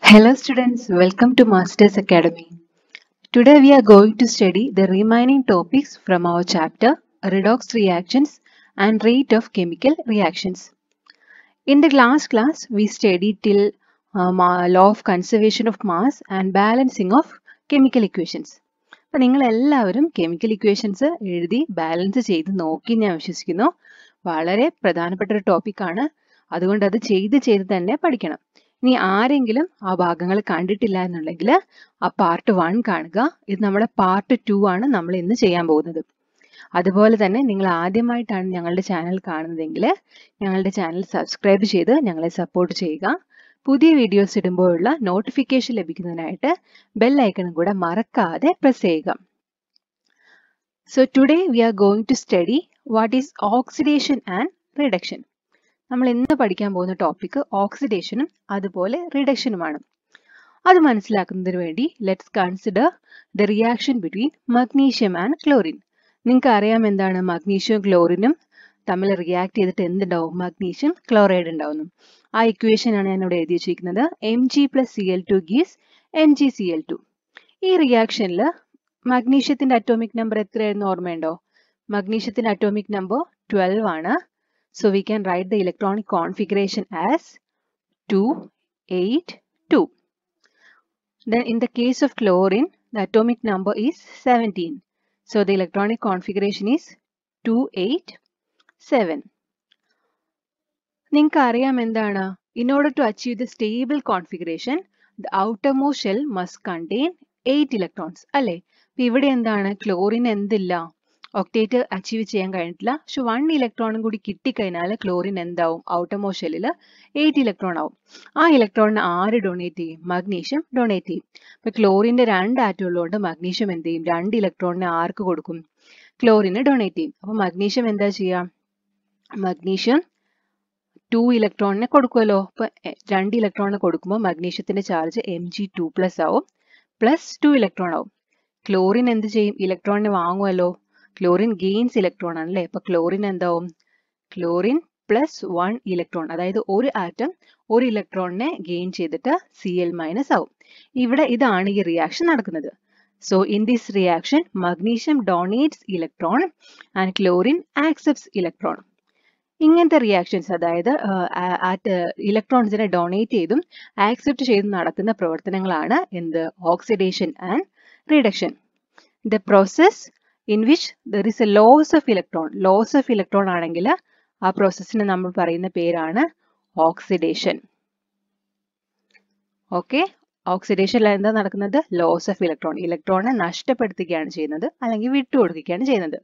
Hello students, welcome to Masters Academy. Today we are going to study the remaining topics from our chapter Redox Reactions and Rate of Chemical Reactions. In the last class we studied till uh, ma- law of conservation of mass and balancing of chemical equations. അപ്പം നിങ്ങൾ എല്ലാവരും chemical equations എഴുതി balance ചെയ്ത് നോക്കി ഞാൻ വിശ്വസിക്കുന്നു വളരെ പ്രധാനപ്പെട്ട ഒരു ടോപ്പിക്കാണ് അതുകൊണ്ട് അത് ചെയ്ത് ചെയ്ത് തന്നെ പഠിക്കണം ഇനി ആരെങ്കിലും ആ ഭാഗങ്ങൾ കണ്ടിട്ടില്ല എന്നുണ്ടെങ്കിൽ ആ പാർട്ട് വൺ കാണുക ഇത് നമ്മുടെ പാർട്ട് ടു ആണ് നമ്മൾ ഇന്ന് ചെയ്യാൻ പോകുന്നത് അതുപോലെ തന്നെ നിങ്ങൾ ആദ്യമായിട്ടാണ് ഞങ്ങളുടെ ചാനൽ കാണുന്നതെങ്കിൽ ഞങ്ങളുടെ ചാനൽ സബ്സ്ക്രൈബ് ചെയ്ത് ഞങ്ങളെ സപ്പോർട്ട് ചെയ്യുക പുതിയ വീഡിയോസ് ഇടുമ്പോഴുള്ള നോട്ടിഫിക്കേഷൻ ലഭിക്കുന്നതിനായിട്ട് ബെൽ ഐക്കണും കൂടെ മറക്കാതെ പ്രസ് ചെയ്യുക so today we are going to study what is oxidation and reduction നമ്മൾ ഇന്ന് പഠിക്കാൻ പോകുന്ന ടോപ്പിക് ഓക്സിഡേഷനും അതുപോലെ റിഡക്ഷനുമാണ് അത് മനസ്സിലാക്കുന്നതിന് വേണ്ടി let's consider the reaction between magnesium and chlorine നിങ്ങൾക്ക് അറിയാം എന്താണ് മഗ്നീഷ്യവും ക്ലോറിനും തമ്മിൽ റിയാക്ട് ചെയ്തിട്ട് എന്തുണ്ടാവും മഗ്നീഷ്യം ക്ലോറൈഡ് ഉണ്ടാവുന്നു ആ ഇക്വേഷൻ ആണ് ഞാൻ ഇവിടെ എഴുതി വെച്ചിരിക്കുന്നത് M G plus C L two gives M G C L two ഈ റിയാക്ഷനിൽ മഗ്നീഷ്യത്തിന്റെ അറ്റോമിക് നമ്പർ എത്രയായിരുന്നു ഓർമ്മയുണ്ടോ മഗ്നീഷ്യത്തിന്റെ അറ്റോമിക് നമ്പർ ട്വൽവ് ആണ് So we can write the electronic configuration as 2, 8, 2. Then in the case of chlorine, the atomic number is 17. So the electronic configuration is 2, 8, 7. നിങ്ങൾക്ക് അറിയാം എന്താണ് in order to achieve the stable configuration, the outermost shell must contain 8 electrons. അല്ലേ അപ്പൊ ഇവിടെ എന്താണ് chlorine എന്തില്ല ഒക്ടേറ്റ് achieve ചെയ്യാൻ കഴിഞ്ഞിട്ടില്ല പക്ഷെ വൺ ഇലക്ട്രോണും കൂടി കിട്ടിക്കഴിഞ്ഞാൽ ക്ലോറിൻ എന്താവും ഔട്ടമോ ഷെല്ലിൽ എയ്റ്റ് ഇലക്ട്രോൺ ആവും ആ ഇലക്ട്രോണിന് ആര് ഡൊണേറ്റ് ചെയ്യും മഗ്നീഷ്യം ഡൊണേറ്റ് ചെയ്യും അപ്പൊ ക്ലോറിന്റെ രണ്ട് ആറ്റം ഉള്ളതുകൊണ്ട് മഗ്നീഷ്യം എന്ത് ചെയ്യും രണ്ട് ഇലക്ട്രോണിനെ ആർക്ക് കൊടുക്കും ക്ലോറിന് ഡൊണേറ്റ് ചെയ്യും അപ്പൊ മഗ്നീഷ്യം എന്താ ചെയ്യാം മഗ്നീഷ്യം ടു ഇലക്ട്രോണിനെ കൊടുക്കുമല്ലോ അപ്പൊ രണ്ട് ഇലക്ട്രോണിനെ കൊടുക്കുമ്പോൾ മഗ്നീഷ്യത്തിന്റെ charge M G two plus ആവും പ്ലസ് ടു ഇലക്ട്രോൺ ആവും ക്ലോറിൻ എന്ത് ചെയ്യും ഇലക്ട്രോണിനെ വാങ്ങുമല്ലോ ക്ലോറിൻ ഗെയിൻസ് ഇലക്ട്രോൺ ആണല്ലേ അപ്പൊ ക്ലോറിൻ എന്താവും ക്ലോറിൻ പ്ലസ് വൺ ഇലക്ട്രോൺ അതായത് ഒരു ആറ്റം ഒരു ഇലക്ട്രോണിനെ ഗെയിൻ ചെയ്തിട്ട് സി എൽ മൈനസ് ആവും ഇവിടെ ഇതാണ് ഈ റിയാക്ഷൻ നടക്കുന്നത് so in this reaction magnesium donates electron and chlorine accepts electron ഇങ്ങനത്തെ റിയാക്ഷൻസ് അതായത് ഇലക്ട്രോൺസിനെ ഡൊണേറ്റ് ചെയ്തും ആക്സെപ്റ്റ് ചെയ്തും നടക്കുന്ന പ്രവർത്തനങ്ങളാണ് എന്ത് oxidation and reduction the process in which there is a loss of electron loss of electron ആണെങ്കിൽ ആ പ്രോസസ്സിന് നമ്മൾ പറയുന്ന പേരാണ് ഓക്സിഡേഷൻ ഓക്കെ ഓക്സിഡേഷനിൽ എന്താ നടക്കുന്നത് ലോസ് ഓഫ് ഇലക്ട്രോൺ ഇലക്ട്രോണെ നഷ്ടപ്പെടുത്തുകയാണ് ചെയ്യുന്നത് അല്ലെങ്കിൽ വിട്ടുകൊടുക്കുകയാണ് ചെയ്യുന്നത്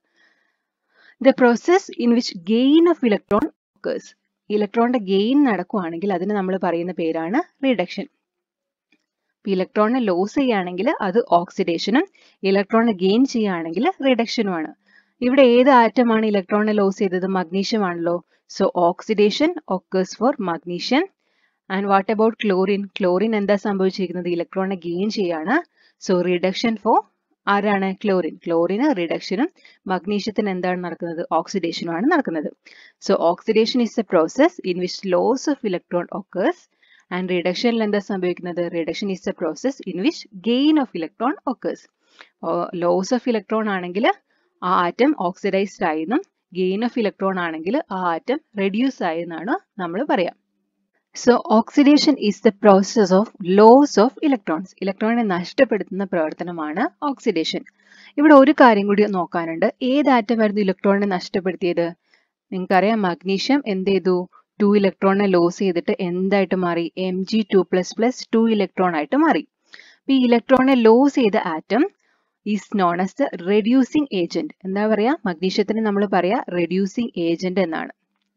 the process in which gain of electron occurs ഇലക്ട്രോണിന്റെ ഗെയിൻ നടക്കുകയാണെങ്കിൽ അതിന് നമ്മൾ പറയുന്ന പേരാണ് റിഡക്ഷൻ ഇലക്ട്രോണിനെ ലോസ് ചെയ്യുകയാണെങ്കിൽ അത് ഓക്സിഡേഷനും ഇലക്ട്രോണിനെ ഗെയിൻ ചെയ്യുകയാണെങ്കിൽ റിഡക്ഷനുമാണ് ഇവിടെ ഏത് ആറ്റമാണ് ഇലക്ട്രോണിനെ ലോസ് ചെയ്തത് മഗ്നീഷ്യം ആണല്ലോ so oxidation occurs for magnesium and what about chlorine chlorine എന്താ സംഭവിച്ചിരിക്കുന്നത് ഇലക്ട്രോണിനെ ഗെയിൻ ചെയ്യാണ് സോ റിഡക്ഷൻ ഫോർ ആരാണ് ക്ലോറിൻ ക്ലോറിന് റിഡക്ഷനും മഗ്നീഷ്യത്തിന് എന്താണ് നടക്കുന്നത് ഓക്സിഡേഷനുമാണ് നടക്കുന്നത് so oxidation is a process in which loss of electron occurs and റിഡക്ഷനിൽ എന്താ സംഭവിക്കുന്നത് reduction is a process in which gain of electron occurs loss of electron ആണെങ്കിൽ ആ ആറ്റം ഓക്സിഡൈസ്ഡ് ആയെന്നും ഗെയിൻ ഓഫ് ഇലക്ട്രോൺ ആണെങ്കിൽ ആ ആറ്റം റെഡ്യൂസ് ആയെന്നാണ് നമ്മൾ പറയാം so oxidation is the process of loss of electrons ഇലക്ട്രോണിനെ നഷ്ടപ്പെടുത്തുന്ന പ്രവർത്തനമാണ് ഓക്സിഡേഷൻ ഇവിടെ ഒരു കാര്യം കൂടി നോക്കാനുണ്ട് ഏത് ആറ്റമായിരുന്നു ഇലക്ട്രോണിനെ നഷ്ടപ്പെടുത്തിയത് നിങ്ങൾക്കറിയാം മഗ്നീഷ്യം എന്ത് ചെയ്തു ടു ഇലക്ട്രോണിനെ ലോസ് ചെയ്തിട്ട് എന്തായിട്ട് മാറി M G two plus plus two electron ആയിട്ട് മാറി അപ്പൊ ഈ ഇലക്ട്രോണിനെ ലോസ് ചെയ്ത atom is known as the reducing agent എന്താ പറയാ മഗ്നീഷ്യത്തിന് നമ്മൾ പറയാ റെഡ്യൂസിങ് ഏജന്റ് എന്നാണ്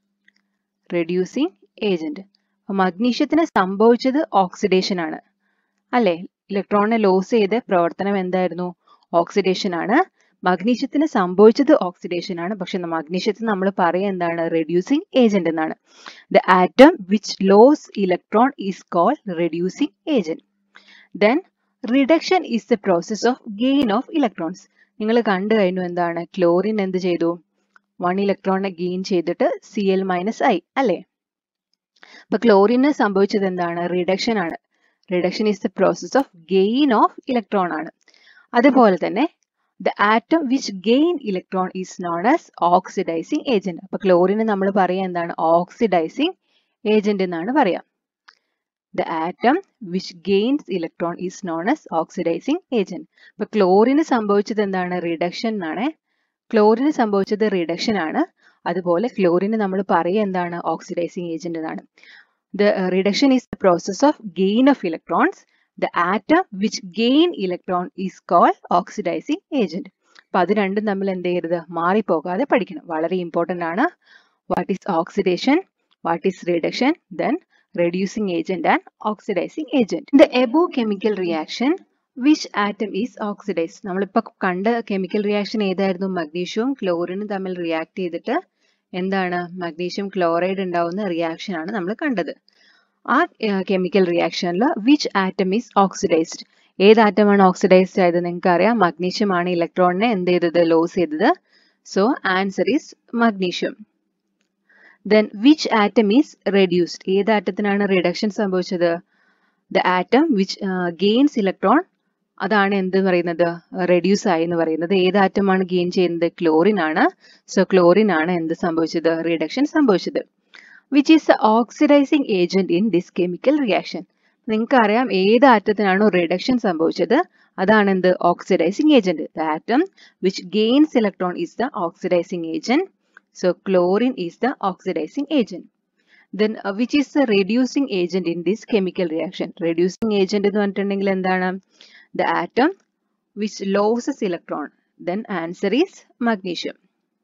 റെഡ്യൂസിങ് ഏജന്റ് മഗ്നീഷ്യത്തിന് സംഭവിച്ചത് ഓക്സിഡേഷൻ ആണ് അല്ലെ ഇലക്ട്രോണിനെ ലോസ് ചെയ്ത പ്രവർത്തനം എന്തായിരുന്നു ഓക്സിഡേഷൻ ആണ് മഗ്നീഷ്യത്തിന് സംഭവിച്ചത് ഓക്സിഡേഷൻ ആണ് പക്ഷെ മഗ്നീഷ്യത്തിന് നമ്മൾ പറയുക എന്താണ് റെഡ്യൂസിങ് ഏജന്റ് എന്നാണ് the atom which loss electron is called reducing agent then reduction is the process of gain of electrons നിങ്ങൾ കണ്ടു കഴിഞ്ഞു എന്താണ് ക്ലോറിൻ എന്ത് ചെയ്തു വൺ ഇലക്ട്രോണിനെ ഗെയിൻ ചെയ്തിട്ട് സി എൽ മൈനസ് ഐ അല്ലേ അപ്പൊ ക്ലോറിന് സംഭവിച്ചത് എന്താണ് റിഡക്ഷൻ ആണ് reduction is the process of gain of electron ആണ് അതുപോലെ തന്നെ the atom which gain electron is known as oxidising agent അപ്പൊ ക്ലോറിന് നമ്മൾ പറയുക എന്താണ് ഓക്സിഡൈസിങ് ഏജന്റ് എന്നാണ് പറയാം the atom which gains electron is known as oxidising agent അപ്പൊ ക്ലോറിന് സംഭവിച്ചത് എന്താണ് റിഡക്ഷൻ എന്നാണ് ക്ലോറിന് സംഭവിച്ചത് റിഡക്ഷൻ ആണ് അതുപോലെ ക്ലോറിന് നമ്മൾ പറയുക എന്താണ് ഓക്സിഡൈസിങ് ഏജന്റ് എന്നാണ് the reduction is the process of gain of electrons the atom which gain electron is call oxidising agent അപ്പൊ അത് രണ്ടും തമ്മിൽ എന്ത് ചെയ്യരുത് മാറിപ്പോകാതെ പഠിക്കണം വളരെ ഇമ്പോർട്ടന്റ് ആണ് what is oxidation what is reduction then reducing agent and oxidizing agent. In the above chemical reaction, which atom is oxidized? നമ്മളിപ്പോൾ കണ്ട കെമിക്കൽ റിയാക്ഷൻ ഏതായിരുന്നു മഗ്നീഷ്യവും ക്ലോറിനും തമ്മിൽ റിയാക്ട് ചെയ്തിട്ട് എന്താണ് മഗ്നീഷ്യം ക്ലോറൈഡ് ഉണ്ടാവുന്ന റിയാക്ഷൻ ആണ് നമ്മൾ കണ്ടത് ആ കെമിക്കൽ റിയാക്ഷനിൽ വിച്ച് ആറ്റം ഈസ് ഓക്സിഡൈസ്ഡ് ഏത് ആറ്റമാണ് ഓക്സിഡൈസ്ഡ് ആയത് നിങ്ങൾക്ക് അറിയാം മഗ്നീഷ്യം ആണ് ഇലക്ട്രോണിനെ എന്ത് ചെയ്തത് ലോസ് ചെയ്തത് so answer is magnesium then which atom is reduced ഏത് ആറ്റത്തിനാണ് റിഡക്ഷൻ സംഭവിച്ചത് the atom which gains electron അതാണ് എന്ത് പറയുന്നത് റെഡ്യൂസ് ആയി എന്ന് പറയുന്നത് ഏത് ആറ്റമാണ് ഗെയിൻ ചെയ്യുന്നത് ക്ലോറിൻ ആണ് സോ ക്ലോറിൻ ആണ് എന്ത് സംഭവിച്ചത് റിഡക്ഷൻ സംഭവിച്ചത് which is the oxidising agent in this chemical reaction നിങ്ങൾക്ക് അറിയാം ഏത് ആറ്റത്തിനാണോ റിഡക്ഷൻ സംഭവിച്ചത് അതാണ് എന്ത് oxidising agent the atom which gains electron is the oxidising agent So chlorine is the oxidizing agent. Then uh, which is the reducing agent in this chemical reaction? Reducing agent എന്ന് പറഞ്ഞിട്ടുണ്ടെങ്കിൽ എന്താണ് The atom which loses electron. Then answer is magnesium.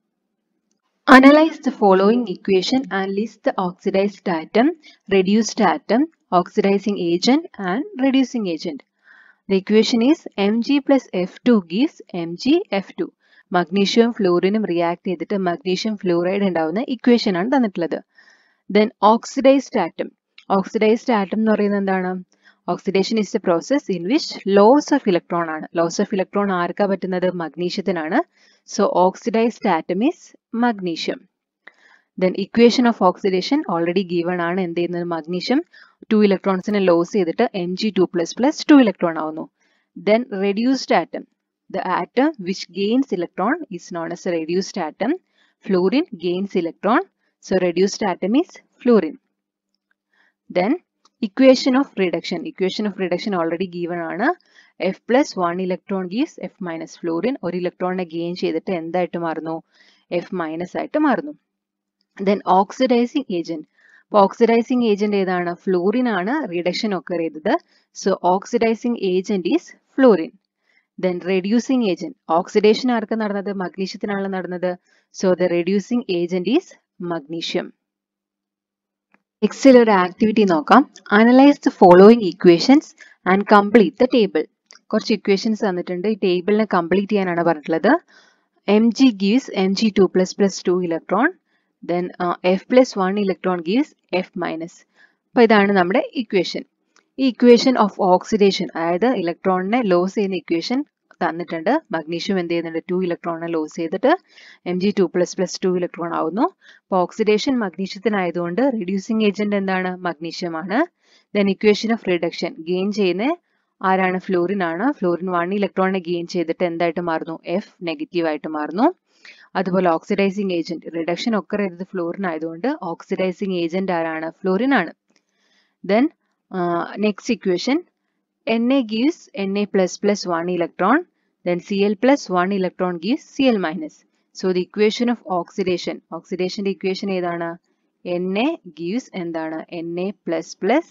Analyze the following equation and list the oxidized atom, reduced atom, oxidizing agent and reducing agent. The equation is Mg plus F2 gives MgF2. മഗ്നീഷ്യവും ഫ്ലൂറിനും react ചെയ്തിട്ട് magnesium fluoride ഉണ്ടാവുന്ന equation ആണ് തന്നിട്ടുള്ളത് then oxidised atom oxidised atom എന്ന് പറയുന്നത് എന്താണ് oxidation is a process in which loss of electron ആണ് ലോസ് ഓഫ് ഇലക്ട്രോൺ ആർക്കാ പറ്റുന്നത് മഗ്നീഷ്യത്തിനാണ് so oxidised atom is magnesium then equation of oxidation already given ആണ് എന്ത് ചെയ്യുന്നത് മഗ്നീഷ്യം ടു ഇലക്ട്രോൺസിനെ ലോസ് ചെയ്തിട്ട് M G two plus plus two electron ആവുന്നു then reduced atom The atom which gains electron is known as a reduced atom. Fluorine gains electron. So reduced atom is fluorine. Then equation of reduction. Equation of reduction already given ആണ് F plus 1 electron gives F minus fluorine. ഒരു ഇലക്ട്രോണിനെ gain ചെയ്തിട്ട് എന്തായിട്ട് മാറുന്നു F minus ആയിട്ട് മാറുന്നു then oxidising agent അപ്പോൾ oxidising agent ഏതാണ് ഫ്ലൂറിൻ ആണ് റിഡക്ഷൻ ഒക്കെ ചെയ്തത് so oxidising agent is fluorine then reducing agent oxidation ആർക്ക് നടന്നത് മഗ്നീഷ്യത്തിനാണ് നടന്നത് so the reducing agent is magnesium നെക്സ്റ്റിൽ ഒരു ആക്ടിവിറ്റി നോക്കാം analyse the following equations and complete the table കുറച്ച് ഇക്വേഷൻസ് തന്നിട്ടുണ്ട് ഈ ടേബിളിനെ കംപ്ലീറ്റ് ചെയ്യാനാണ് പറഞ്ഞിട്ടുള്ളത് M G gives M G two plus plus two electron then F plus one electron gives F minus അപ്പോൾ ഇതാണ് നമ്മുടെ ഇക്വേഷൻ ഈ ഇക്വേഷൻ ഓഫ് ഓക്സിഡേഷൻ അതായത് ഇലക്ട്രോണിനെ ലോസ് ചെയ്യുന്ന ഇക്വേഷൻ തന്നിട്ടുണ്ട് മഗ്നീഷ്യം എന്ത് ചെയ്യുന്നുണ്ട് ടു ഇലക്ട്രോണിനെ ലോസ് ചെയ്തിട്ട് M G two plus plus two electron ആവുന്നു അപ്പോൾ ഓക്സിഡേഷൻ മഗ്നീഷ്യത്തിനായതുകൊണ്ട് റിഡ്യൂസിങ് ഏജന്റ് എന്താണ് മഗ്നീഷ്യം ആണ് then equation of reduction gain ചെയ്യുന്ന ആരാണ് ഫ്ലോറിൻ ആണ് ഫ്ലോറിൻ വൺ ഇലക്ട്രോണിനെ ഗെയിൻ ചെയ്തിട്ട് എന്തായിട്ട് മാറുന്നു എഫ് നെഗറ്റീവ് ആയിട്ട് മാറുന്നു അതുപോലെ ഓക്സിഡൈസിങ് ഏജന്റ് റിഡക്ഷൻ ഒക്കെ ചെയ്തത് ഫ്ലോറിൻ ആയതുകൊണ്ട് ഓക്സിഡൈസിങ് ഏജന്റ് ആരാണ് ഫ്ലോറിൻ ആണ് then next equation Na gives Na plus plus 1 electron then Cl plus 1 electron gives Cl minus. So the equation of oxidation, oxidation equation ഏതാണ് Na gives എന്താണ് Na plus plus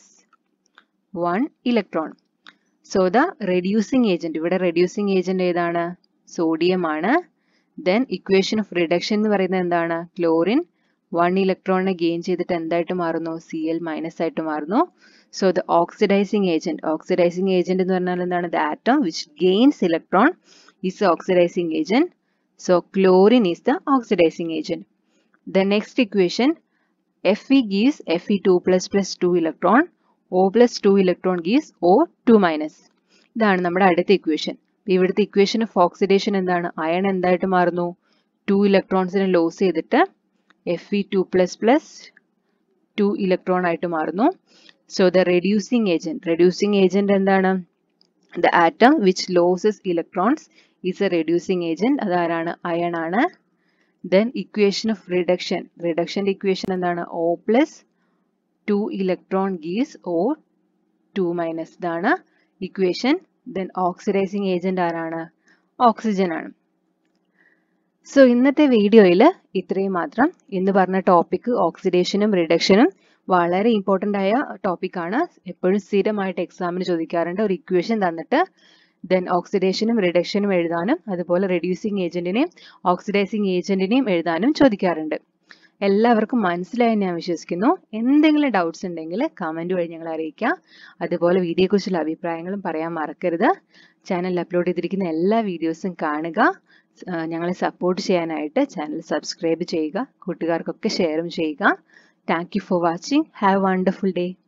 1 electron. So the reducing agent, ഇവിടെ reducing agent ഏതാണ് sodium ആണ് then equation of reduction എന്ന് പറയുന്നത് എന്താണ് chlorine one ഇലക്ട്രോണിനെ gain ചെയ്തിട്ട് എന്തായിട്ട് മാറുന്നു സി എൽ മൈനസ് ആയിട്ട് മാറുന്നു so the oxidising agent oxidising agent എന്ന് പറഞ്ഞാൽ എന്താണ് the atom which gains electron is oxidising agent so chlorine is the oxidising agent the next equation F E gives F E two plus plus two electron O plus two electron gives O two minus ഇതാണ് നമ്മുടെ അടുത്ത ഇക്വേഷൻ ഇവിടുത്തെ equation of oxidation എന്താണ് iron എന്തായിട്ട് മാറുന്നു two ഇലക്ട്രോൺസിനെ loss ചെയ്തിട്ട് F E two plus plus two electron ആയിട്ട് മാറുന്നു so the reducing agent reducing agent എന്താണ് the atom which loses electrons is a reducing agent അതാരാണ് അയൺ ആണ് ദെൻ ഇക്വേഷൻ ഓഫ് റിഡക്ഷൻ റിഡക്ഷന്റെ ഇക്വേഷൻ എന്താണ് O plus two electron gives O two minus ഇതാണ് equation then oxidising agent ആരാണ് oxygen ആണ് so ഇന്നത്തെ വീഡിയോയിൽ ഇത്രയും മാത്രം ഇന്ന് പറഞ്ഞ ടോപ്പിക് ഓക്സിഡേഷനും റിഡക്ഷനും വളരെ ഇമ്പോർട്ടൻ്റ് ആയ ടോപ്പിക്കാണ് എപ്പോഴും സ്ഥിരമായിട്ട് എക്സാമിന് ചോദിക്കാറുണ്ട് ഒരു ഇക്വേഷൻ തന്നിട്ട് ദെൻ ഓക്സിഡേഷനും റിഡക്ഷനും എഴുതാനും അതുപോലെ റെഡ്യൂസിങ് ഏജന്റിനെയും ഓക്സിഡൈസിങ് ഏജന്റിനെയും എഴുതാനും ചോദിക്കാറുണ്ട് എല്ലാവർക്കും മനസ്സിലായി ഞാൻ വിശ്വസിക്കുന്നു എന്തെങ്കിലും ഡൗട്ട്സ് ഉണ്ടെങ്കിൽ കമൻറ്റ് വഴി ഞങ്ങളെ അറിയിക്കുക അതുപോലെ വീഡിയോയെക്കുറിച്ചുള്ള അഭിപ്രായങ്ങളും പറയാൻ മറക്കരുത് ചാനലിൽ അപ്ലോഡ് ചെയ്തിരിക്കുന്ന എല്ലാ വീഡിയോസും കാണുക ഞങ്ങളെ സപ്പോർട്ട് ചെയ്യാനായിട്ട് ചാനൽ സബ്സ്ക്രൈബ് ചെയ്യുക കൂട്ടുകാർക്കൊക്കെ ഷെയറും ചെയ്യുക thank you for watching have wonderful day